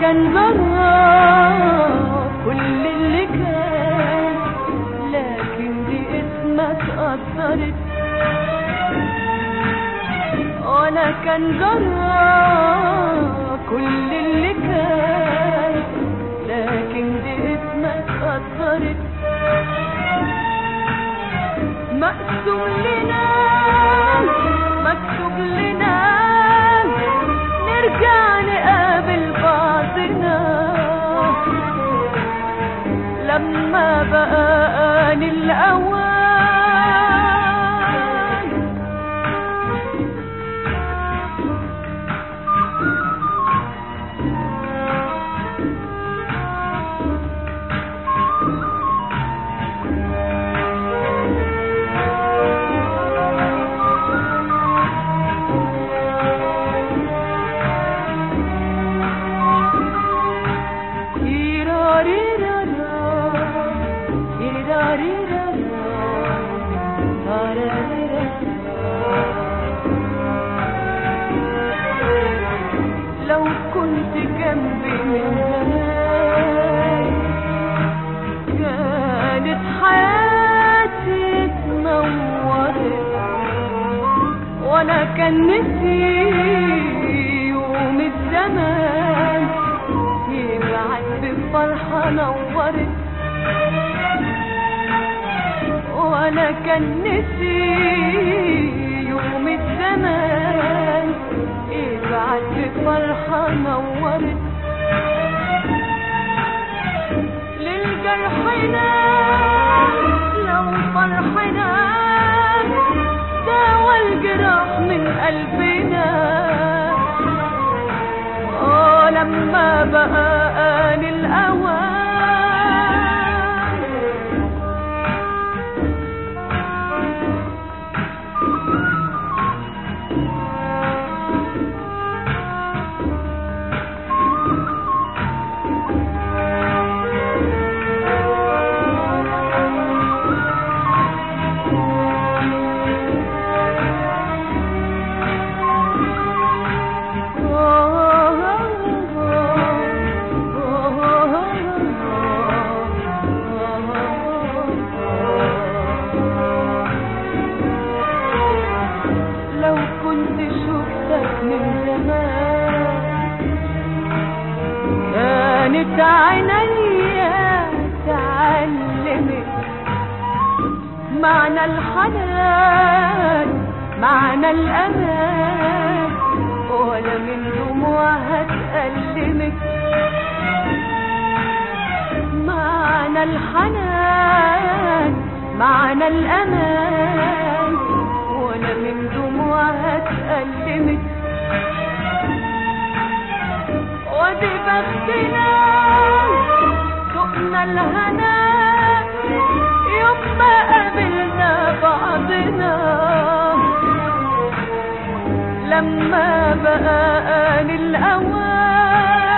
كان جرى كل اللي كان لكن دي اسمك أثرت ولا كان جرى كل اللي كان لكن دي اسمك أثرت مقسوم لنا مكتوب لنا نرجع نقابل بعضنا لما بقى آن الأوان لو كنت جنبي من زمان كانت حياتي اتنورت ولا كان نسي يوم الزمان يبعت بفرحة نورت ولا كان نسي يوم الزمان يبعت بفرحة نورت للجرحنا لو فرحنا داوى الجراح من قلبنا اه لما بقى آن الأوان لو كنت شفتك من زمان كانت عينيا تعلمت معنى الحنان معنى الأمان ولا من دموعها تألمت معنى الحنان معنى الأمان ولا من دموعها تألمت ودي بختنا سقنا الهنا يوم ما قابلنا بعضنا لما بقى آن الأوان